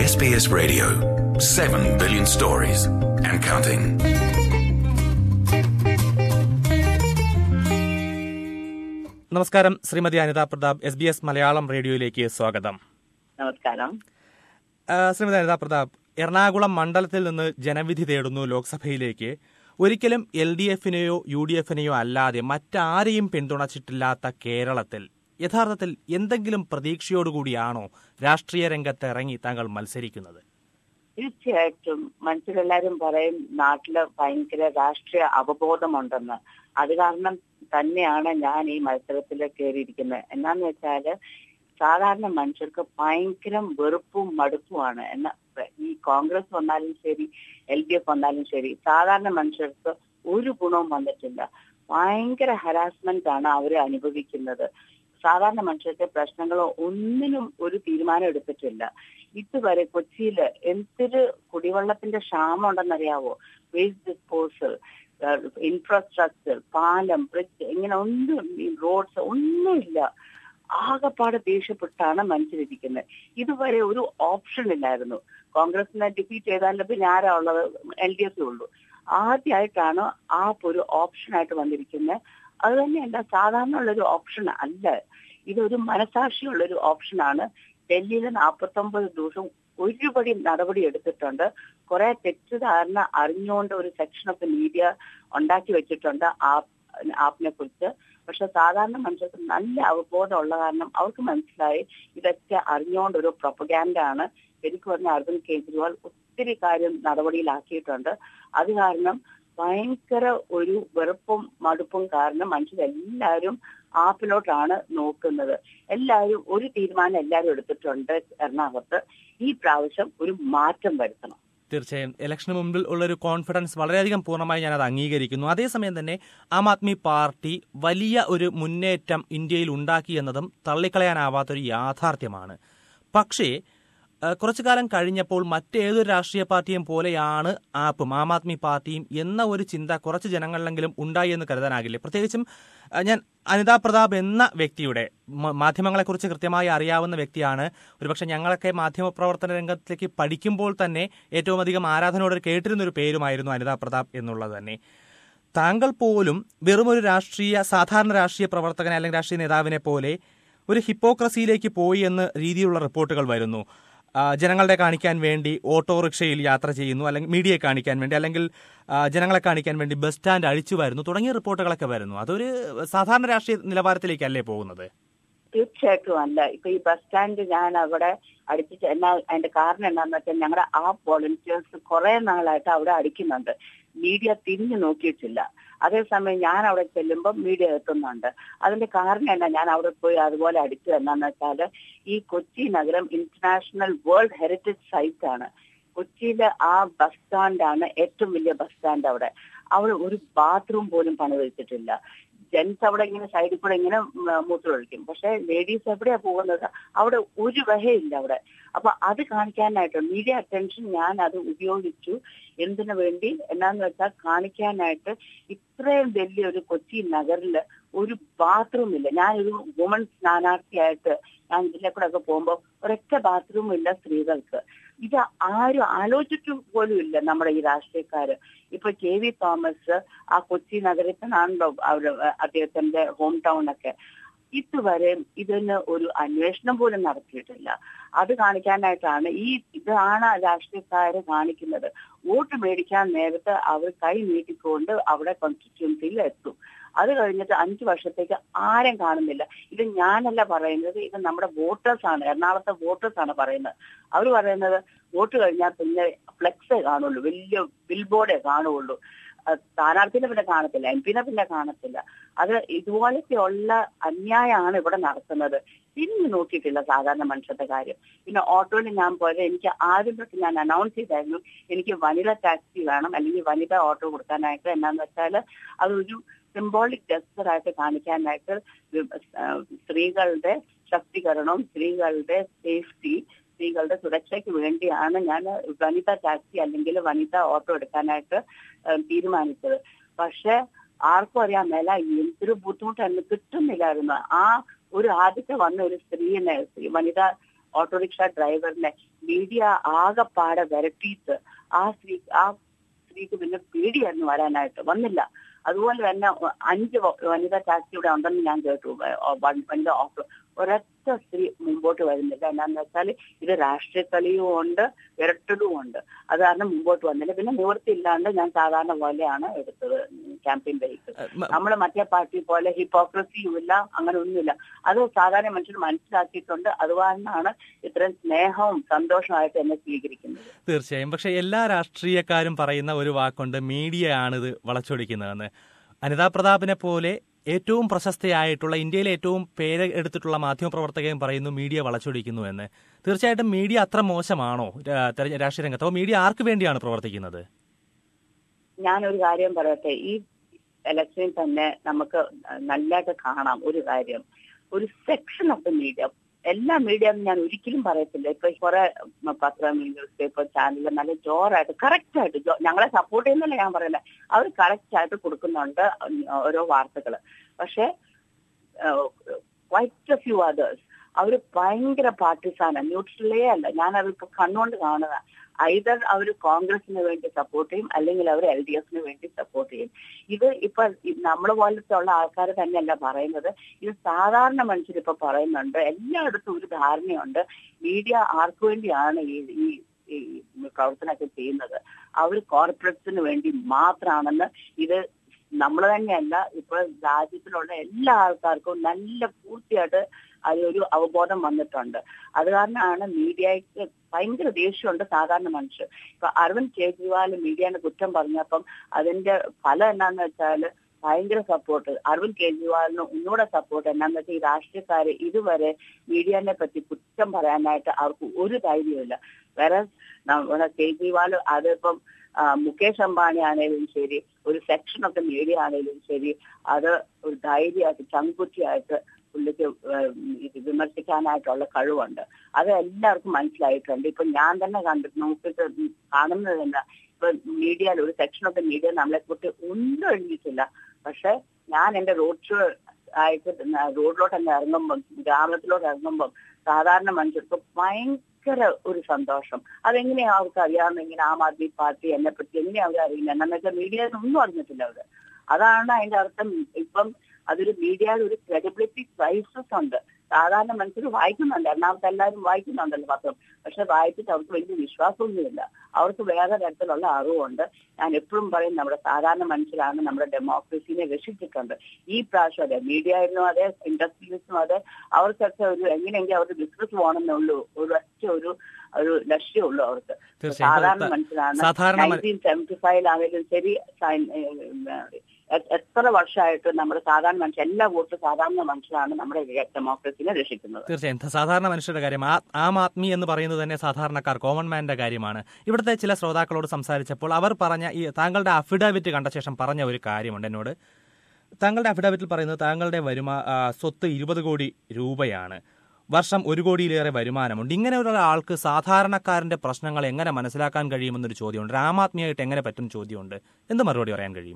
SBS Radio. 7 billion stories and counting. നമസ്കാരം Shrimati Anitha Pratap S B S Malayalam റേഡിയോയിലേക്ക് സ്വാഗതം നമസ്കാരം ആ, ശ്രീമതി അനിത പ്രതാപ് എറണാകുളം മണ്ഡലത്തിൽ നിന്ന് ജനവിധി തേടുന്നു ലോക്സഭയിലേക്ക് ഒരിക്കലും എൽ ഡി എഫിനെയോ യു ഡി എഫിനെയോ അല്ലാതെ മറ്റാരെയും പിന്തുണച്ചിട്ടില്ലാത്ത കേരളത്തിൽ യഥാർത്ഥത്തിൽ എന്തെങ്കിലും പ്രതീക്ഷയോടുകൂടിയാണോ രാഷ്ട്രീയ രംഗത്ത് ഇറങ്ങി താങ്കൾ മത്സരിക്കുന്നത് തീർച്ചയായിട്ടും മനുഷ്യരെല്ലാരും പറയും നാട്ടില് ഭയങ്കര രാഷ്ട്രീയ അവബോധമുണ്ടെന്ന് അത് കാരണം തന്നെയാണ് ഞാൻ ഈ മത്സരത്തിൽ കയറിയിരിക്കുന്നത് എന്നാന്ന് വെച്ചാല് സാധാരണ മനുഷ്യർക്ക് ഭയങ്കര വെറുപ്പും മടുപ്പുമാണ് എന്ന ഈ കോൺഗ്രസ് വന്നാലും ശരി എൽ ഡി എഫ് വന്നാലും ശരി സാധാരണ മനുഷ്യർക്ക് ഒരു ഗുണവും വന്നിട്ടില്ല ഭയങ്കര ഹരാസ്മെന്റ് ആണ് അവർ അനുഭവിക്കുന്നത് സാധാരണ മനുഷ്യരുടെ പ്രശ്നങ്ങളോ ഒന്നിനും ഒരു തീരുമാനം എടുത്തിട്ടില്ല ഇതുവരെ കൊച്ചിയില് എന്തൊരു കുടിവെള്ളത്തിന്റെ ക്ഷാമം ഉണ്ടെന്നറിയാവോ വേസ്റ്റ് ഡിസ്പോസൽ ഇൻഫ്രാസ്ട്രക്ചർ പാലം ബ്രിഡ്ജ് ഇങ്ങനെ ഒന്നും റോഡ്സ് ഒന്നുമില്ല ആകെപ്പാടെ ദേഷ്യപ്പെട്ടാണ് മനുഷ്യരിരിക്കുന്നത് ഇതുവരെ ഒരു ഓപ്ഷൻ ഇല്ലായിരുന്നു കോൺഗ്രസിനെ ഡിഫീറ്റ് ചെയ്താലും പിന്നെ ആരാ ഉള്ളത് എൽ ഡി എഫ് ഉള്ളൂ ആദ്യമായിട്ടാണ് ആപ്പ് ഒരു ഓപ്ഷനായിട്ട് വന്നിരിക്കുന്നത് അത് തന്നെയല്ല സാധാരണ ഉള്ളൊരു ഓപ്ഷൻ അല്ല ഇതൊരു മനസാക്ഷിയുള്ള ഒരു ഓപ്ഷനാണ് ഡൽഹിയിൽ നാൽപ്പത്തൊമ്പത് ദിവസം ഒരുപടി നടപടി എടുത്തിട്ടുണ്ട് കുറെ തെറ്റിദ്ധാരണ അറിഞ്ഞുകൊണ്ട് ഒരു സെക്ഷൻ ഓഫ് മീഡിയ ഉണ്ടാക്കി വെച്ചിട്ടുണ്ട് ആപ്പ് ആപ്പിനെ കുറിച്ച് പക്ഷെ സാധാരണ മനുഷ്യർക്ക് നല്ല അവബോധം ഉള്ള കാരണം അവർക്ക് മനസ്സിലായി ഇതൊക്കെ അറിഞ്ഞുകൊണ്ട് ഒരു പ്രൊപ്പഗാൻഡ ആണ് എനിക്ക് പറഞ്ഞ അരവിന്ദ് കെജ്രിവാൾ ഒത്തിരി കാര്യം നടപടിയിലാക്കിയിട്ടുണ്ട് അത് കാരണം ഭയങ്കര ഒരു വെറുപ്പും മടുപ്പും കാരണം മനുഷ്യരെല്ലാവരും ആപ്പിലോട്ടാണ് നോക്കുന്നത് എല്ലാവരും ഒരു തീരുമാനം എല്ലാവരും എടുത്തിട്ടുണ്ട് എറണാകുളത്ത് ഈ പ്രാവശ്യം ഒരു മാറ്റം വരുത്തണം തീർച്ചയായും ഇലക്ഷന് മുമ്പിൽ ഉള്ളൊരു കോൺഫിഡൻസ് വളരെയധികം പൂർണ്ണമായി ഞാനത് അംഗീകരിക്കുന്നു അതേസമയം തന്നെ ആം ആദ്മി പാർട്ടി വലിയ ഒരു മുന്നേറ്റം ഇന്ത്യയിൽ ഉണ്ടാക്കി എന്നതും തള്ളിക്കളയാനാവാത്തൊരു യാഥാർത്ഥ്യമാണ് പക്ഷേ ഏഹ്, കുറച്ചു കാലം കഴിഞ്ഞപ്പോൾ മറ്റേതൊരു രാഷ്ട്രീയ പാർട്ടിയും പോലെയാണ് ആപ്പും ആം ആദ്മി പാർട്ടിയും എന്ന ഒരു ചിന്ത കുറച്ച് ജനങ്ങളിലെങ്കിലും ഉണ്ടായി എന്ന് കരുതാനാകില്ലേ പ്രത്യേകിച്ചും ഏഹ്, ഞാൻ അനിതാ പ്രതാപ് എന്ന വ്യക്തിയുടെ മ- മാധ്യമങ്ങളെക്കുറിച്ച് കൃത്യമായി അറിയാവുന്ന വ്യക്തിയാണ് ഒരുപക്ഷെ ഞങ്ങളൊക്കെ മാധ്യമപ്രവർത്തന രംഗത്തേക്ക് പഠിക്കുമ്പോൾ തന്നെ ഏറ്റവും അധികം ആരാധനയോടെ കേട്ടിരുന്ന ഒരു പേരുമായിരുന്നു അനിതാ പ്രതാപ് എന്നുള്ളത് തന്നെ താങ്കൾ പോലും വെറും ഒരു രാഷ്ട്രീയ സാധാരണ രാഷ്ട്രീയ പ്രവർത്തകനെ അല്ലെങ്കിൽ രാഷ്ട്രീയ നേതാവിനെ പോലെ ഒരു ഹിപ്പോക്രസിയിലേക്ക് പോയി എന്ന് രീതിയിലുള്ള റിപ്പോർട്ടുകൾ വരുന്നു ആ, ജനങ്ങളെ കാണിക്കാൻ വേണ്ടി ഓട്ടോറിക്ഷയിൽ യാത്ര ചെയ്യുന്നു അല്ലെങ്കിൽ മീഡിയയെ കാണിക്കാൻ വേണ്ടി അല്ലെങ്കിൽ ആ, ജനങ്ങളെ കാണിക്കാൻ വേണ്ടി ബസ് സ്റ്റാൻഡ് അഴിച്ചു വരുന്നു തുടങ്ങിയ റിപ്പോർട്ടുകളൊക്കെ വരുന്നു അതൊരു സാധാരണ രാഷ്ട്രീയ നിലവാരത്തിലേക്കല്ലേ പോകുന്നത് തീർച്ചയായിട്ടും അല്ല ഇപ്പൊ ഈ ബസ് സ്റ്റാൻഡ് ഞാൻ അവിടെ അടിപ്പിച്ച് എന്നാ അതിന്റെ കാരണം എന്താണെന്ന് വെച്ചാൽ ഞങ്ങളുടെ ആ വോളണ്ടിയേഴ്സ് കുറെ നാളായിട്ട് അവിടെ അടിക്കുന്നുണ്ട് മീഡിയ തിരിഞ്ഞു നോക്കിയിട്ടില്ല അതേസമയം ഞാൻ അവിടെ ചെല്ലുമ്പോൾ മീഡിയ എത്തുന്നുണ്ട് അതിന്റെ കാരണം എന്നാ ഞാൻ അവിടെ പോയി അതുപോലെ അടിച്ചു എന്നാന്ന് വെച്ചാല് ഈ കൊച്ചി നഗരം ഇന്റർനാഷണൽ വേൾഡ് ഹെറിറ്റേജ് സൈറ്റ് ആണ് കൊച്ചിയിലെ ആ ബസ് സ്റ്റാൻഡാണ് ഏറ്റവും വലിയ ബസ് സ്റ്റാൻഡ് അവിടെ അവിടെ ഒരു ബാത്റൂം പോലും പണിവെച്ചിട്ടില്ല ജെന്റ്സ് അവിടെ ഇങ്ങനെ സൈഡിൽ കൂടെ ഇങ്ങനെ മൂത്രമൊഴിക്കും പക്ഷെ ലേഡീസ് എവിടെയാ പോകുന്നത് അവിടെ ഒരു വകയില്ല അവിടെ അപ്പൊ അത് കാണിക്കാനായിട്ട് മീഡിയ അറ്റൻഷൻ ഞാൻ അത് ഉപയോഗിച്ചു എന്തിനു വേണ്ടി എന്നാന്ന് വെച്ചാൽ കാണിക്കാനായിട്ട് ഇത്രയും വലിയ ഒരു കൊച്ചി നഗറിൽ ഒരു ബാത്റൂം ഇല്ല ഞാനൊരു വുമൺ സ്ഥാനാർത്ഥിയായിട്ട് ഞാൻ ഇതിലെ കൂടെ ഒക്കെ പോകുമ്പോൾ ഒരൊറ്റ ബാത്റൂം ഇല്ല സ്ത്രീകൾക്ക് ഇത് ആരും ആലോചിച്ചിട്ട് പോലും ഇല്ല നമ്മുടെ ഈ രാഷ്ട്രീയക്കാര് ഇപ്പൊ കെ വി തോമസ് ആ കൊച്ചി നഗരത്തിനാണല്ലോ അവര് അദ്ദേഹത്തിന്റെ ഹോം ടൗൺ ഒക്കെ ഇതുവരെ ഇതിന് ഒരു അന്വേഷണം പോലും നടത്തിയിട്ടില്ല അത് കാണിക്കാനായിട്ടാണ് ഈ ഇതാണ് രാഷ്ട്രീയക്കാര് കാണിക്കുന്നത് വോട്ട് മേടിക്കാൻ നേരത്തെ അവർ കൈ നീട്ടിക്കൊണ്ട് അവിടെ കോൺസ്റ്റിറ്റ്യുവൻസിയിൽ എത്തും അത് കഴിഞ്ഞിട്ട് അഞ്ചു വർഷത്തേക്ക് ആരും കാണുന്നില്ല ഇത് ഞാനല്ല പറയുന്നത് ഇത് നമ്മുടെ വോട്ടേഴ്സ് ആണ് എറണാകുളത്തെ വോട്ടേഴ്സ് ആണ് പറയുന്നത് അവർ പറയുന്നത് വോട്ട് കഴിഞ്ഞാൽ പിന്നെ ഫ്ലെക്സേ കാണുള്ളൂ വലിയ ബിൽബോർഡേ കാണുള്ളൂ അഹ് സ്ഥാനാർത്ഥിനെ പിന്നെ കാണത്തില്ല എം പിനെ പിന്നെ കാണത്തില്ല അത് ഇതുപോലത്തെയുള്ള അന്യായമാണ് ഇവിടെ നടത്തുന്നത് തിരിഞ്ഞു നോക്കിയിട്ടില്ല സാധാരണ മനുഷ്യന്റെ കാര്യം പിന്നെ ഓട്ടോയിൽ ഞാൻ പോയത് എനിക്ക് ആദ്യം തൊട്ട് ഞാൻ അനൗൺസ് ചെയ്തായിരുന്നു എനിക്ക് വനിത ടാക്സി വേണം അല്ലെങ്കിൽ വനിത ഓട്ടോ കൊടുക്കാനായിട്ട് എന്നാന്ന് വെച്ചാൽ അതൊരു സിംബോളിക് ജസ്റ്റർ ആയിട്ട് കാണിക്കാനായിട്ട് സ്ത്രീകളുടെ ശക്തീകരണവും സ്ത്രീകളുടെ സേഫ്റ്റി സ്ത്രീകളുടെ സുരക്ഷയ്ക്ക് വേണ്ടിയാണ് ഞാൻ വനിത ടാക്സി അല്ലെങ്കിൽ വനിത ഓട്ടോ എടുക്കാനായിട്ട് ഏഹ്, തീരുമാനിച്ചത് പക്ഷെ ആർക്കും അറിയാൻ മേല എന്തൊരു ബുദ്ധിമുട്ടായിരുന്നു കിട്ടുന്നില്ലായിരുന്നു ആ ഒരു ആദ്യത്തെ വന്ന ഒരു സ്ത്രീനെ സ്ത്രീ- വനിത ഓട്ടോറിക്ഷ ഡ്രൈവറിനെ മീഡിയ ആകെപ്പാടെ വിരട്ടിയിട്ട് ആ സ്ത്രീ ആ സ്ത്രീക്ക് പിന്നെ പേടിയായിരുന്നു വരാനായിട്ട് വന്നില്ല അതുപോലെ തന്നെ അഞ്ച് വ- വനിതാ ടാക്സി ഇവിടെ ഉണ്ടെന്ന് ഞാൻ കേട്ടു വ- വ- വനിതാ ഓട്ടോ ഒരൊറ്റ സ്ത്രീ മുമ്പോട്ട് വരുന്നില്ല എന്നാന്ന് വെച്ചാൽ ഇത് രാഷ്ട്രീയ കളിയും ഉണ്ട് വിരട്ടലും ഉണ്ട് അത് കാരണം മുമ്പോട്ട് വന്നില്ല പിന്നെ നിവൃത്തിയില്ലാണ്ട് ഞാൻ സാധാരണ പോലെയാണ് എടുത്തത് ക്യാമ്പയിൻ വെഹിക്കിൾ മ- നമ്മൾ മറ്റേ പാർട്ടി പോലെ ഹിപ്പോക്രസിയും ഇല്ല അങ്ങനെ ഒന്നുമില്ല അത് സാധാരണ മനുഷ്യർ മനസ്സിലാക്കിയിട്ടുണ്ട് അതുകാരണമാണ് ഇത്രയും സ്നേഹവും സന്തോഷമായിട്ട് എന്നെ സ്വീകരിക്കുന്നത് തീർച്ചയായും പക്ഷെ എല്ലാ രാഷ്ട്രീയക്കാരും പറയുന്ന ഒരു വാക്കുണ്ട് മീഡിയ ആണിത് വളച്ചൊടിക്കുന്നതെന്ന് അനിതാ പ്രതാപിനെ പോലെ ഏറ്റവും പ്രശസ്തയായിട്ടുള്ള ഇന്ത്യയിലെ ഏറ്റവും പേര് എടുത്തിട്ടുള്ള മാധ്യമപ്രവർത്തകയും പറയുന്നു മീഡിയ വളച്ചൊടിക്കുന്നു എന്ന് തീർച്ചയായിട്ടും മീഡിയ അത്ര മോശമാണോ രാ- തെര- രാഷ്ട്രീയ രംഗത്ത് അപ്പോൾ മീഡിയ ആർക്ക് വേണ്ടിയാണ് പ്രവർത്തിക്കുന്നത് ഞാനൊരു കാര്യം പറയട്ടെ ഈ ഇലക്ഷനിൽ തന്നെ നമുക്ക് നല്ലതായിട്ട് കാണാം ഒരു കാര്യം ഒരു സെക്ഷൻ ഓഫ് ദ മീഡിയ എല്ലാ മീഡിയ ഞാൻ ഒരിക്കലും പറയത്തില്ല ഇപ്പൊ കുറെ പത്രം ന്യൂസ് പേപ്പർ ചാനൽ നല്ല ജോറായിട്ട് കറക്റ്റ് ആയിട്ട് ജോ- ഞങ്ങളെ സപ്പോർട്ട് ചെയ്യുന്നില്ല ഞാൻ പറയില്ല അവർ കറക്റ്റ് ആയിട്ട് കൊടുക്കുന്നുണ്ട് ഓരോ വാർത്തകൾ പക്ഷെ ക്വൈറ്റ് ഫ്യൂ അതേഴ്സ് അവർ ഭയങ്കര പാർട്ടിസാണ് ന്യൂട്രലേ അല്ല ഞാൻ അവർക്ക് കണ്ണുകൊണ്ട് കാണുക ഐതർ അവർ കോൺഗ്രസിന് വേണ്ടി സപ്പോർട്ട് ചെയ്യും അല്ലെങ്കിൽ അവർ എൽ ഡി എഫിന് വേണ്ടി സപ്പോർട്ട് ചെയ്യും ഇത് ഇപ്പൊ നമ്മളെ പോലത്തെ ഉള്ള ആൾക്കാർ തന്നെയല്ല പറയുന്നത് ഇത് സാധാരണ മനുഷ്യർ ഇപ്പൊ പറയുന്നുണ്ട് എല്ലായിടത്തും ഒരു ധാരണയുണ്ട് മീഡിയ ആർക്കു വേണ്ടിയാണ് ഈ ഈ ഈ പ്രവർത്തനമൊക്കെ ചെയ്യുന്നത് അവർ കോർപ്പറേറ്റ്സിന് വേണ്ടി മാത്രമാണെന്ന് ഇത് നമ്മൾ തന്നെയല്ല ഇപ്പൊ രാജ്യത്തിലുള്ള എല്ലാ ആൾക്കാർക്കും നല്ല പൂർത്തിയായിട്ട് അതിലൊരു അവബോധം വന്നിട്ടുണ്ട് അത് കാരണമാണ് മീഡിയയ്ക്ക് ഭയങ്കര ദേഷ്യമുണ്ട് സാധാരണ മനുഷ്യർ ഇപ്പൊ അരവിന്ദ് കെജ്രിവാൾ മീഡിയനെ കുറ്റം പറഞ്ഞപ്പം അതിന്റെ ഫലം എന്നാന്ന് വെച്ചാൽ ഭയങ്കര സപ്പോർട്ട് അരവിന്ദ് കെജ്രിവാളിന് ഒന്നുകൂടെ സപ്പോർട്ട് എന്നാന്ന് വെച്ചാൽ ഈ രാഷ്ട്രീയക്കാര് ഇതുവരെ മീഡിയനെ പറ്റി കുറ്റം പറയാനായിട്ട് അവർക്ക് ഒരു ധൈര്യമില്ല വേറെ നമ്മുടെ കേജ്രിവാൾ അതിപ്പം ആ, മുകേഷ് അംബാനി ആണെങ്കിലും ശരി ഒരു സെക്ഷൻ ഓഫ് ദ മീഡിയ ആണെങ്കിലും ശരി അത് ഒരു ധൈര്യമായിട്ട് ചങ്കുറ്റിയായിട്ട് പുള്ളിക്ക് ഏഹ്, ഇത് വിമർശിക്കാനായിട്ടുള്ള കഴിവുണ്ട് അത് എല്ലാവർക്കും മനസ്സിലായിട്ടുണ്ട് ഇപ്പൊ ഞാൻ തന്നെ കണ്ടു നോക്കിയിട്ട് കാണുന്നത് തന്നെ ഇപ്പൊ മീഡിയയിൽ ഒരു സെക്ഷൻ ഓഫ് ദ മീഡിയ നമ്മളെ കുറിച്ച് ഒന്നും എഴുതിയിട്ടില്ല പക്ഷെ ഞാൻ എന്റെ റോഡ് ഷോ ആയിട്ട് റോഡിലോട്ട് തന്നെ ഇറങ്ങുമ്പം ഗ്രാമത്തിലോട്ട് ഇറങ്ങുമ്പം സാധാരണ മനുഷ്യർക്ക് ഭയങ്കര ഒരു സന്തോഷം അതെങ്ങനെയാ അവർക്ക് അറിയാവുന്ന ഇങ്ങനെ ആം ആദ്മി പാർട്ടി എന്നെ പറ്റി എങ്ങനെയാ അവർ അറിയില്ല എന്നാന്ന് വെച്ചാൽ മീഡിയയിൽ ഒന്നും അറിഞ്ഞിട്ടില്ല അവര് അതാണ് അതിന്റെ അർത്ഥം ഇപ്പം അതൊരു മീഡിയയുടെ ഒരു ക്രെഡിബിലിറ്റി ക്രൈസിസ് ഉണ്ട് സാധാരണ മനുഷ്യർ വായിക്കുന്നുണ്ട് എറണാകുളത്ത് എല്ലാവരും വായിക്കുന്നുണ്ടല്ലോ പത്രം പക്ഷെ വായിച്ചിട്ട് അവർക്ക് വലിയ വിശ്വാസമൊന്നുമില്ല അവർക്ക് വേറെ തരത്തിലുള്ള അറിവുണ്ട് ഞാൻ എപ്പോഴും പറയും നമ്മുടെ സാധാരണ മനുഷ്യരാണ് നമ്മുടെ ഡെമോക്രസിനെ രക്ഷിച്ചിട്ടുണ്ട് ഈ പ്രാവശ്യം അതെ മീഡിയയിലും അതെ ഇൻഡസ്ട്രീസിനും അതെ അവർക്കൊക്കെ ഒരു എങ്ങനെയെങ്കിലും അവർക്ക് ബിസിനസ് പോകണമെന്നുള്ളൂ ഒരു ഒറ്റ ഒരു ഒരു ലക്ഷ്യമുള്ളൂ അവർക്ക് തീർച്ചയായും സാധാരണ ഇപ്പൊ മനുഷ്യരാണ് സാധാരണ മ- നയൻറ്റീൻ സെവന്റി ഫൈവിലാണെങ്കിലും ശരി സൈൻ- ഏഹ് എ- എത്ര വർഷമായിട്ട് നമ്മുടെ സാധാരണ മനുഷ്യർ എല്ലാ വോട്ടും സാധാരണ മനുഷ്യരാണ് നമ്മുടെ ഡെമോക്രസിനെ രക്ഷിക്കുന്നത് തീർച്ചയായും സാധാരണ മനുഷ്യരുടെ കാര്യം ആ- ആം ആദ്മി എന്ന് പറയുന്നത് തന്നെ സാധാരണക്കാർ കോമൺ മാന്റെ കാര്യമാണ് ഇവിടുത്തെ ചില ശ്രോതാക്കളോട് സംസാരിച്ചപ്പോൾ അവർ പറഞ്ഞ ഈ താങ്കളുടെ അഫിഡാവിറ്റ് കണ്ട ശേഷം പറഞ്ഞ ഒരു കാര്യമുണ്ട് എന്നോട് താങ്കളുടെ അഫിഡാവിറ്റിൽ പറയുന്നത് താങ്കളുടെ വരുമാ ആ, സ്വത്ത് ഇരുപത് കോടി രൂപയാണ് വർഷം ഒരു കോടിയിലേറെ വരുമാനമുണ്ട് ഇങ്ങനെ ഒരാൾക്ക് സാധാരണക്കാരന്റെ പ്രശ്നങ്ങൾ എങ്ങനെ മനസ്സിലാക്കാൻ കഴിയുമെന്നൊരു ചോദ്യമുണ്ട് ആം ആദ്മിയായിട്ട് എങ്ങനെ പറ്റും ചോദ്യമുണ്ട് എന്ത് മറുപടി പറയാൻ കഴിയും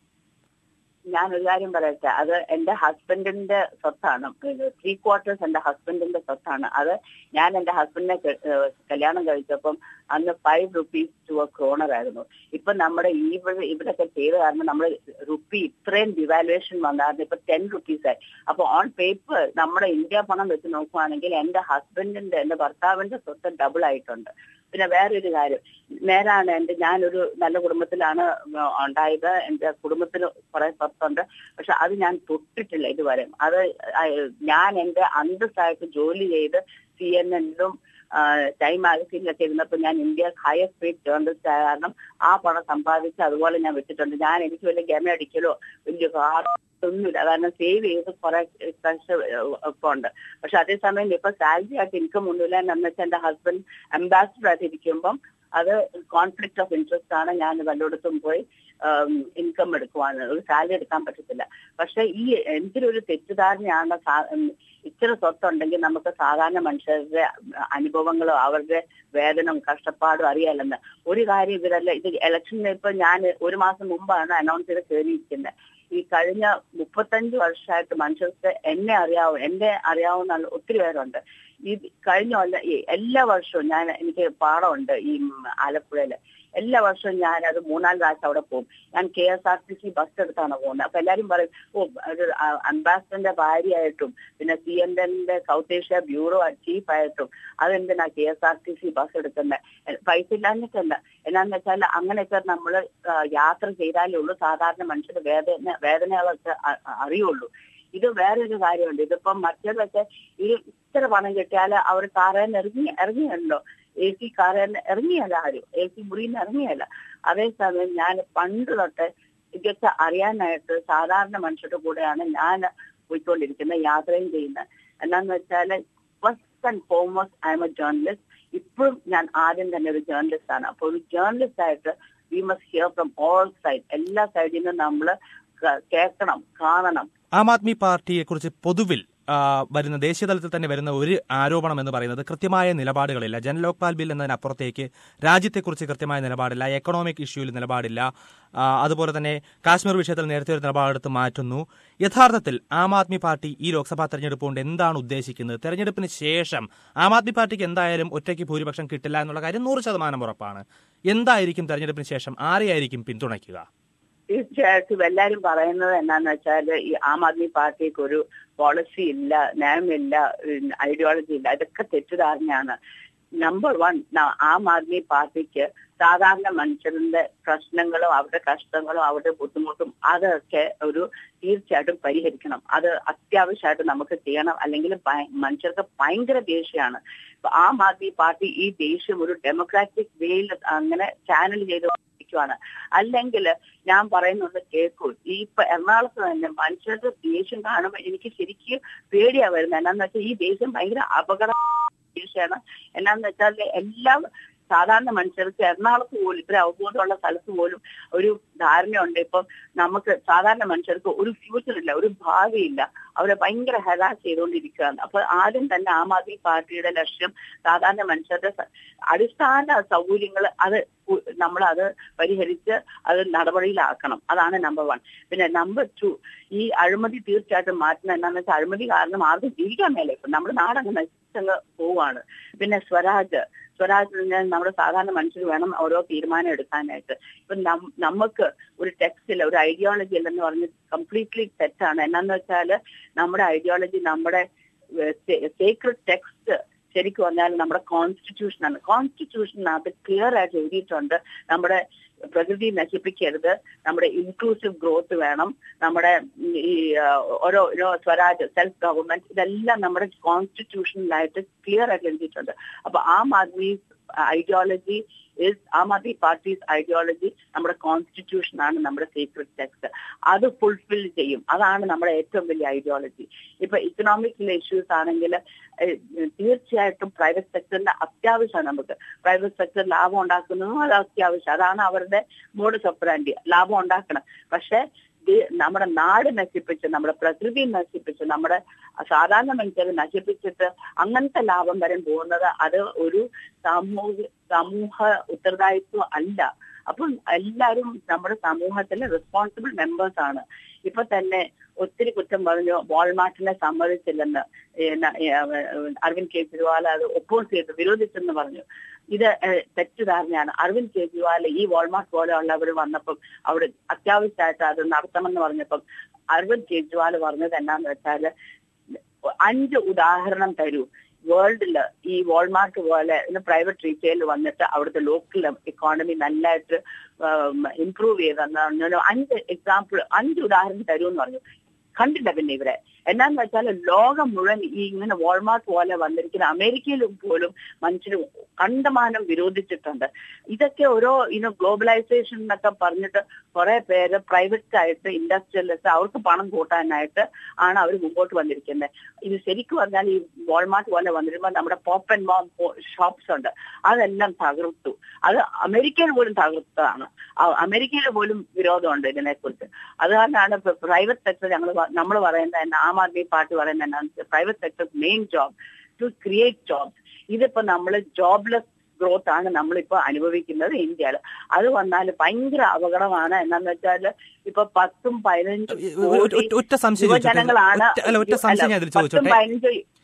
ഞാൻ ഒരു കാര്യം പറയട്ടെ അത് എന്റെ ഹസ്ബൻഡിന്റെ സ്വത്താണ് ത്രീ ക്വാർട്ടേഴ്സ് എന്റെ ഹസ്ബൻഡിന്റെ സ്വത്താണ് അത് ഞാൻ എന്റെ ഹസ്ബൻഡിനെ ക- ഏഹ് കല്യാണം കഴിച്ചപ്പം അന്ന് five rupees to a kroner ആയിരുന്നു ഇപ്പൊ നമ്മുടെ ഈ ഇവിടെ ഇവിടെയൊക്കെ ചെയ്ത കാരണം നമ്മൾ റുപ്പി ഇത്രയും ഡിവാലുവേഷൻ വന്നായിരുന്നു ഇപ്പൊ ടെൻ റുപ്പീസ് ആയി അപ്പൊ ഓൺ പേപ്പർ നമ്മുടെ ഇന്ത്യ പണം വെച്ച് നോക്കുവാണെങ്കിൽ എന്റെ ഹസ്ബൻഡിന്റെ എന്റെ ഭർത്താവിന്റെ സ്വത്ത് ഡബിൾ ആയിട്ടുണ്ട് പിന്നെ വേറൊരു കാര്യം നേരാണ് എന്റെ ഞാനൊരു നല്ല കുടുംബത്തിലാണ് ഉണ്ടായത് എന്റെ കുടുംബത്തിൽ കുറെ സ്വത്തുണ്ട് പക്ഷെ അത് ഞാൻ തൊട്ടിട്ടില്ല ഇതുവരെ അത് അഹ് ഞാൻ എന്റെ അന്തസ്സായിട്ട് ജോലി ചെയ്ത് സി എൻ എന്നിലും ടൈം മാഗസീനിലൊക്കെ ഇരുന്നപ്പോൾ ഞാൻ ഇന്ത്യ ഹയസ്റ്റ് പെയ്ഡ് ജേർണലിസ്റ്റ് ആയ കാരണം ആ പണം സമ്പാദിച്ച് അതുപോലെ ഞാൻ വെച്ചിട്ടുണ്ട് ഞാൻ എനിക്ക് വലിയ ഗമ അടിക്കലോ വലിയ കാർ ഒന്നുമില്ല കാരണം സേവ് ചെയ്ത് കുറെ കാശ് ഒക്കെ ഉണ്ട് പക്ഷെ അതേസമയം ഇപ്പൊ സാലറി ആയിട്ട് ഇൻകം ഒന്നുമില്ല എന്ന് വെച്ചാൽ എന്റെ ഹസ്ബൻഡ് അംബാസിഡർ ആയിട്ട് ഇരിക്കുമ്പം അത് കോൺഫ്ലിക്ട് ഓഫ് ഇൻട്രസ്റ്റ് ആണ് ഞാൻ വല്ലയിടത്തും പോയി ഇൻകം എടുക്കുവാൻ ഒരു സാലറി എടുക്കാൻ പറ്റത്തില്ല പക്ഷെ ഈ എന്തിനൊരു തെറ്റിദ്ധാരണയാണ് സാ- ഉം, ഇച്ചിരി സ്വത്തുണ്ടെങ്കിൽ നമുക്ക് സാധാരണ മനുഷ്യരുടെ അനുഭവങ്ങളോ അവരുടെ വേദനയും കഷ്ടപ്പാടും അറിയാലെന്ന് ഒരു കാര്യം ഇവരല്ല ഇത് ഇലക്ഷന് ഇപ്പൊ ഞാൻ ഒരു മാസം മുമ്പാണ് അനൗൺസ് ചെയ്ത് കയറിയിരിക്കുന്നത് ഈ കഴിഞ്ഞ മുപ്പത്തഞ്ച് വർഷമായിട്ട് മനുഷ്യർക്ക് എന്നെ അറിയാവും എന്നെ അറിയാവുന്ന ആൾ ഒത്തിരി പേരുണ്ട് ഈ കഴിഞ്ഞ കൊല്ലം ഈ എല്ലാ വർഷവും ഞാൻ എനിക്ക് പാടമുണ്ട് ഈ ആലപ്പുഴയില് എല്ലാ വർഷവും ഞാൻ അത് മൂന്നാല് പ്രാവശ്യം അവിടെ പോകും ഞാൻ K S R T C bus എടുത്താണ് പോകുന്നത് അപ്പൊ എല്ലാരും പറയും ഓ ഒരു അംബാസഡറിന്റെ ഭാര്യയായിട്ടും പിന്നെ സി എൻ എൻ്റെ സൗത്ത് ഏഷ്യ ബ്യൂറോ ചീഫ് ആയിട്ടും അതെന്തിനാ K S R T C bus എടുക്കുന്നത് പൈസ ഇല്ലാഞ്ഞിട്ടല്ല എന്നാന്ന് വെച്ചാൽ അങ്ങനെയൊക്കെ നമ്മൾ യാത്ര ചെയ്താലേ ഉള്ളൂ സാധാരണ മനുഷ്യർ വേദന വേദനകളൊക്കെ അ- അറിയുള്ളൂ ഇത് വേറൊരു കാര്യമുണ്ട് ഇതിപ്പം മറ്റേതൊക്കെ ഈ ഇത്ര പണം കിട്ടിയാൽ അവർ കാറിൽ നിന്ന് ഇറങ്ങി ഇറങ്ങിയല്ലോ എ സി കാറിൽ നിന്ന് ഇറങ്ങിയല്ല ആരും എ സി മുറിയിൽ നിന്ന് ഇറങ്ങിയല്ല അതേസമയം ഞാൻ പണ്ട് തൊട്ട് ഇതൊക്കെ അറിയാനായിട്ട് സാധാരണ മനുഷ്യരുടെ കൂടെയാണ് ഞാൻ പോയിക്കൊണ്ടിരിക്കുന്നത് യാത്രയും ചെയ്യുന്നത് എന്നാന്ന് വെച്ചാൽ first and foremost I'm a journalist ഇപ്പോഴും ഞാൻ ആദ്യം തന്നെ ഒരു ജേർണലിസ്റ്റ് ആണ് അപ്പോൾ ഒരു ജേർണലിസ്റ്റ് ആയിട്ട് we must hear from all side എല്ലാ സൈഡിൽ നിന്നും നമ്മൾ കേൾക്കണം കാണണം ആം ആദ്മി പാർട്ടിയെക്കുറിച്ച് പൊതുവിൽ ആ, വരുന്ന ദേശീയ തലത്തിൽ തന്നെ വരുന്ന ഒരു ആരോപണം എന്ന് പറയുന്നത് കൃത്യമായ നിലപാടുകളില്ല ജനലോക്പാൽ ബിൽ എന്നതിനപ്പുറത്തേക്ക് രാജ്യത്തെക്കുറിച്ച് കൃത്യമായ നിലപാടില്ല എക്കണോമിക് ഇഷ്യൂവിൽ നിലപാടില്ല ആ, അതുപോലെ തന്നെ കാശ്മീർ വിഷയത്തിൽ നേരത്തെ ഒരു നിലപാടെടുത്ത് മാറ്റുന്നു യഥാർത്ഥത്തിൽ ആം ആദ്മി പാർട്ടി ഈ ലോക്സഭാ തെരഞ്ഞെടുപ്പ് കൊണ്ട് എന്താണ് ഉദ്ദേശിക്കുന്നത് തെരഞ്ഞെടുപ്പിന് ശേഷം ആം ആദ്മി പാർട്ടിക്ക് എന്തായാലും ഒറ്റയ്ക്ക് ഭൂരിപക്ഷം കിട്ടില്ല എന്നുള്ള കാര്യം നൂറ് ശതമാനം ഉറപ്പാണ് എന്തായിരിക്കും തെരഞ്ഞെടുപ്പിന് ശേം ആരെയായിരിക്കും പിന്തുണയ്ക്കുക തീർച്ചയായിട്ടും എല്ലാരും പറയുന്നത് എന്നാന്ന് വെച്ചാൽ ഈ ആം ആദ്മി പാർട്ടിക്ക് ഒരു പോളിസി ഇല്ല നയമില്ല ഐഡിയോളജി ഇല്ല ഇതൊക്കെ തെറ്റിദ്ധാരണയാണ് നമ്പർ വൺ ആം ആദ്മി പാർട്ടിക്ക് സാധാരണ മനുഷ്യരുടെ പ്രശ്നങ്ങളും അവരുടെ കഷ്ടങ്ങളും അവരുടെ ബുദ്ധിമുട്ടും അതൊക്കെ ഒരു തീർച്ചയായിട്ടും പരിഹരിക്കണം അത് അത്യാവശ്യമായിട്ട് നമുക്ക് ചെയ്യണം അല്ലെങ്കിൽ ഭയ- മനുഷ്യർക്ക് ഭയങ്കര ദേഷ്യമാണ് ഇപ്പൊ ആം ആദ്മി പാർട്ടി ഈ ദേഷ്യം ഒരു ഡെമോക്രാറ്റിക് വേയിൽ അങ്ങനെ ചാനൽ ചെയ്തുകൊണ്ടിരിക്കുവാണ് അല്ലെങ്കിൽ ഞാൻ പറയുന്നത് കേൾക്കൂ ഈ ഇപ്പൊ എറണാകുളത്ത് തന്നെ മനുഷ്യരുടെ ദേഷ്യം കാണുമ്പോൾ എനിക്ക് ശരിക്കും പേടിയാ വരുന്നത് എന്നാന്ന് വെച്ചാൽ ഈ ദേഷ്യം ഭയങ്കര അപകട ദേഷ്യമാണ് എന്നാന്ന് വെച്ചാൽ എല്ലാ സാധാരണ മനുഷ്യർക്ക് എറണാകുളത്ത് പോലും ഇത്ര അവബോധമുള്ള സ്ഥലത്ത് പോലും ഒരു ധാരണയുണ്ട് ഇപ്പം നമുക്ക് സാധാരണ മനുഷ്യർക്ക് ഒരു ഫ്യൂച്ചർ ഇല്ല ഒരു ഭാവിയില്ല അവരെ ഭയങ്കര ഹരാസ് ചെയ്തുകൊണ്ടിരിക്കുകയാണ് അപ്പൊ ആദ്യം തന്നെ ആം ആദ്മി പാർട്ടിയുടെ ലക്ഷ്യം സാധാരണ മനുഷ്യരുടെ സ- അടിസ്ഥാന സൗകര്യങ്ങൾ അത് നമ്മൾ അത് പരിഹരിച്ച് അത് നടപടിയിലാക്കണം അതാണ് നമ്പർ വൺ പിന്നെ നമ്പർ ടു ഈ അഴിമതി തീർച്ചയായിട്ടും മാറ്റണം എന്താണെന്ന് വെച്ചാൽ അഴിമതി കാരണം ആർക്കും ജീവിക്കാൻ മേലെ ഇപ്പൊ നമ്മുടെ നാടങ്ങ് നശിച്ചങ്ങ് പോവാണ് പിന്നെ സ്വരാജ് സ്വരാജ് ഞാൻ നമ്മുടെ സാധാരണ മനുഷ്യർ വേണം ഓരോ തീരുമാനം എടുക്കാനായിട്ട് ഇപ്പൊ നം- നമുക്ക് ഒരു ടെക്സ്റ്റ് ഇല്ല ഒരു ഐഡിയോളജി ഇല്ലെന്ന് പറഞ്ഞ് കംപ്ലീറ്റ്ലി തെറ്റാണ് എന്നാന്ന് വെച്ചാല് നമ്മുടെ ഐഡിയോളജി നമ്മുടെ സീക്രട്ട് ടെക്സ്റ്റ് ശരിക്കും പറഞ്ഞാൽ നമ്മുടെ കോൺസ്റ്റിറ്റ്യൂഷനാണ് കോൺസ്റ്റിറ്റ്യൂഷനകത്ത് ക്ലിയർ ആയിട്ട് എഴുതിയിട്ടുണ്ട് നമ്മുടെ പ്രകൃതി നശിപ്പിക്കരുത് നമ്മുടെ ഇൻക്ലൂസീവ് ഗ്രോത്ത് വേണം നമ്മുടെ ഈ ആ, ഓരോ ഓരോ സ്വരാജ് സെൽഫ് ഗവൺമെന്റ് ഇതെല്ലാം നമ്മുടെ കോൺസ്റ്റിറ്റ്യൂഷനിലായിട്ട് ക്ലിയർ ആയിട്ട് എഴുതിയിട്ടുണ്ട് അപ്പൊ Aam Aadmi ideology is Aam Aadmi party's ideology നമ്മുടെ കോൺസ്റ്റിറ്റ്യൂഷൻ ആണ് നമ്മുടെ സീക്രട്ട് ടെക്സ്റ്റ് അത് ഫുൾഫിൽ ചെയ്യും അതാണ് നമ്മുടെ ഏറ്റവും വലിയ ഐഡിയോളജി ഇപ്പൊ ഇക്കണോമിക് ഇഷ്യൂസ് ആണെങ്കിൽ ഏഹ്, തീർച്ചയായിട്ടും പ്രൈവറ്റ് സെക്ടറിന്റെ അത്യാവശ്യമാണ് നമുക്ക് പ്രൈവറ്റ് സെക്ടർ ലാഭം ഉണ്ടാക്കുന്നതും അത് അത്യാവശ്യം അതാണ് അവരുടെ മോഡസ് ഓപ്പറാൻഡി ലാഭം ഉണ്ടാക്കണം പക്ഷെ ഇത് നമ്മുടെ നാട് നശിപ്പിച്ച് നമ്മുടെ പ്രകൃതി നശിപ്പിച്ച് നമ്മുടെ സാധാരണ മനുഷ്യരെ നശിപ്പിച്ചിട്ട് അങ്ങനത്തെ ലാഭം വരെ പോകുന്നത് അത് ഒരു സാമൂഹ്യ സമൂഹ ഉത്തരവാദിത്വം അല്ല അപ്പം എല്ലാവരും നമ്മുടെ സമൂഹത്തിലെ റെസ്പോൺസിബിൾ മെമ്പേഴ്സ് ആണ് ഇപ്പൊ തന്നെ ഒത്തിരി കുറ്റം പറഞ്ഞു വാൾമാർട്ടിനെ സമ്മതിച്ചില്ലെന്ന് ഏ, ന- ഏ, അരവിന്ദ് കെജ്രിവാൾ അത് ഒപ്പോസ് ചെയ്തു വിരോധിച്ചെന്ന് പറഞ്ഞു ഇത് ഏഹ്, തെറ്റിദ്ധാരണയാണ് അരവിന്ദ് കെജ്രിവാൾ ഈ വാൾമാർട്ട് പോലെയുള്ളവർ വന്നപ്പം അവിടെ അത്യാവശ്യമായിട്ട് അത് നടത്തണമെന്ന് പറഞ്ഞപ്പം അരവിന്ദ് കെജ്രിവാൾ പറഞ്ഞത് എന്നാന്ന് വെച്ചാല് അഞ്ച് ഉദാഹരണം തരൂ വേൾഡില് ഈ വാൾമാർട്ട് പോലെ പ്രൈവറ്റ് റീറ്റെയിൽ വന്നിട്ട് അവിടുത്തെ ലോക്കൽ എക്കോണമി നല്ലതായിട്ട് ഇംപ്രൂവ് ചെയ്തെന്ന് അഞ്ച് എക്സാമ്പിൾ അഞ്ച് ഉദാഹരണം തരൂ എന്ന് പറഞ്ഞു കണ്ടില്ല പിന്നെ ഇവരെ എന്നാന്ന് വെച്ചാൽ ലോകം മുഴുവൻ ഈ ഇങ്ങനെ വാൾമാർട്ട് പോലെ വന്നിരിക്കുന്ന അമേരിക്കയിലും പോലും മനുഷ്യർ കണ്ടമാനം വിരോധിച്ചിട്ടുണ്ട് ഇതൊക്കെ ഓരോ ഇനോ ഗ്ലോബലൈസേഷൻ എന്നൊക്കെ പറഞ്ഞിട്ട് കുറെ പേര് പ്രൈവറ്റ് ആയിട്ട് ഇൻഡസ്ട്രിയലിസ്റ്റ് അവർക്ക് പണം കൂട്ടാനായിട്ട് ആണ് അവർ മുമ്പോട്ട് വന്നിരിക്കുന്നത് ഇത് ശരിക്കും പറഞ്ഞാൽ ഈ വാൾമാർട്ട് പോലെ വന്നിരുമ്പോൾ നമ്മുടെ പോപ്പ് ആൻഡ് മോം ഷോപ്സ് ഉണ്ട് അതെല്ലാം തകർത്തു അത് അമേരിക്കയിൽ പോലും തകർത്തതാണ് ആ- അമേരിക്കയിൽ പോലും വിരോധമുണ്ട് ഇതിനെക്കുറിച്ച് അത് കാരണമാണ് ഇപ്പൊ പ്രൈവറ്റ് സെക്ടർ ഞങ്ങൾ നമ്മൾ പറയുന്നത് തന്നെ ആം ആദ്മി പാർട്ടി പറയുന്നത് എന്നാണ് private sector main job to create jobs ഇതിപ്പോ നമ്മൾ ജോബ്ലെസ് ഗ്രോത്ത് ആണ് നമ്മളിപ്പോ അനുഭവിക്കുന്നത് ഇന്ത്യയിൽ അത് വന്നാൽ ഭയങ്കര അപകടമാണ് എന്നാന്ന് വെച്ചാൽ ഇപ്പൊ പത്തും പതിനഞ്ചും ഒ- ഒ- ഒറ്റ- ഒറ്റ സംശയം ചോദിച്ചോട്ടെ? യുവജനങ്ങളാണ് ഒറ്റ- അല്ല, ഒറ്റ സംശയം ഞാൻ ഇതിൽ അല്ല, പത്തും ചോദിച്ചോട്ടെ? പതിനഞ്ചും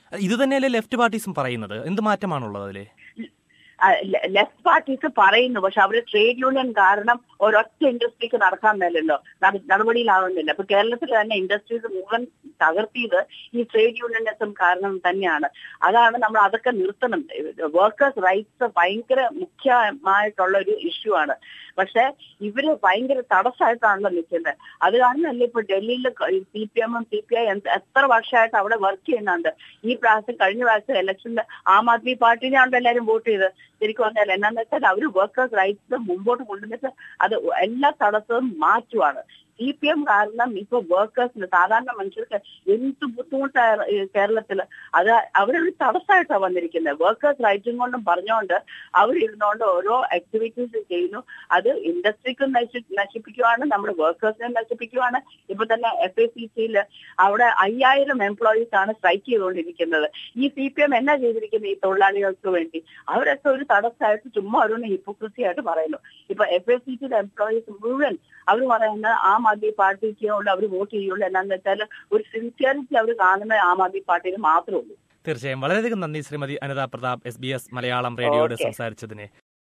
ഇത് തന്നെയല്ലേ ലെഫ്റ്റ് പാർട്ടീസും പറയുന്നത് എന്ത് മാറ്റമാണുള്ളത് അതില് ലെഫ്റ്റ് പാർട്ടീസ് പറയുന്നു പക്ഷെ അവര് ട്രേഡ് യൂണിയൻ കാരണം ഒരൊറ്റ ഇൻഡസ്ട്രിക്ക് നടക്കാൻ മേലല്ലോ നട- നടപടിയിലാവുന്നില്ല ഇപ്പൊ കേരളത്തിൽ തന്നെ ഇൻഡസ്ട്രീസ് മുഴുവൻ തകർത്തിയത് ഈ ട്രേഡ് യൂണിയനിസം കാരണം തന്നെയാണ് അതാണ് നമ്മൾ അതൊക്കെ നിർത്തണം വർക്കേഴ്സ് റൈറ്റ്സ് ഭയങ്കര മുഖ്യമായിട്ടുള്ള ഒരു ഇഷ്യൂ ആണ് പക്ഷെ ഇവര് ഭയങ്കര തടസ്സമായിട്ടാണല്ലോ നിൽക്കുന്നത് അത് കാരണമല്ലേ ഇപ്പൊ ഡൽഹിയിൽ സി പി എമ്മും സി പി ഐ എത്ര വർഷമായിട്ട് അവിടെ വർക്ക് ചെയ്യുന്നുണ്ട് ഈ പ്രാവശ്യം കഴിഞ്ഞ പ്രാവശ്യം ഇലക്ഷനിൽ ആം ആദ്മി പാർട്ടിനെയാണല്ലോ എല്ലാവരും വോട്ട് ചെയ്ത് ശരിക്കും പറഞ്ഞാൽ എന്നാന്ന് വെച്ചാൽ അവർ വർക്കേഴ്സ് റൈറ്റ്സ് മുമ്പോട്ട് കൊണ്ടുവന്നിട്ട് അത് എല്ലാ തടസ്സവും മാറ്റുവാണ് സി പി എം കാരണം ഇപ്പൊ വർക്കേഴ്സിന് സാധാരണ മനുഷ്യർക്ക് എന്ത് ബുദ്ധിമുട്ടാണ് ഈ കേരളത്തിൽ അത് അവരൊരു തടസ്സമായിട്ടാണ് വന്നിരിക്കുന്നത് വർക്കേഴ്സ് റൈറ്റും കൊണ്ടും പറഞ്ഞുകൊണ്ട് അവരിരുന്നുകൊണ്ട് ഓരോ ആക്ടിവിറ്റീസ് ചെയ്യുന്നു അത് ഇൻഡസ്ട്രിക്കും നശി നശിപ്പിക്കുവാണ് നമ്മുടെ വർക്കേഴ്സിനെ നശിപ്പിക്കുവാണ് ഇപ്പൊ തന്നെ എഫ് എ സി സിയിൽ അവിടെ അയ്യായിരം എംപ്ലോയീസ് ആണ് സ്ട്രൈക്ക് ചെയ്തുകൊണ്ടിരിക്കുന്നത് ഈ സി പി എം എന്നാ ചെയ്തിരിക്കുന്നത് ഈ തൊഴിലാളികൾക്ക് വേണ്ടി അവരൊക്കെ ഒരു തടസ്സമായിട്ട് ചുമ്മാ ഓരോന്ന് ഹിപ്പോക്രസി ആയിട്ട് പറയുന്നു ഇപ്പൊ എഫ് എ സി സിയുടെ എംപ്ലോയീസ് മുഴുവൻ അവർ പറയുന്നത് ആം ആദ്മി പാർട്ടിക്ക് അവർ വോട്ട് ചെയ്യുള്ളൂ എന്നാന്ന് വെച്ചാൽ ഒരു സിൻസിയറിറ്റി അവർ കാണുന്നത് ആം ആദ്മി പാർട്ടിയിൽ മാത്രമേ ഉള്ളൂ തീർച്ചയായും വളരെയധികം നന്ദി Shrimati Anitha Pratap S B S Malayalam റേഡിയോയോട് ഓക്കേ. സംസാരിച്ചതിന്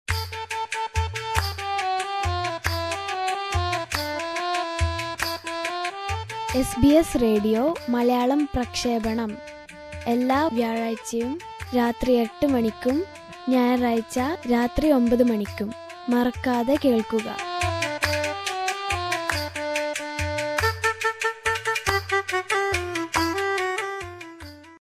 S B S radio Malayalam പ്രക്ഷേപണം എല്ലാ വ്യാഴാഴ്ചയും രാത്രി എട്ട് മണിക്കും ഞായറാഴ്ച രാത്രി ഒമ്പത് മണിക്കും മറക്കാതെ കേൾക്കുക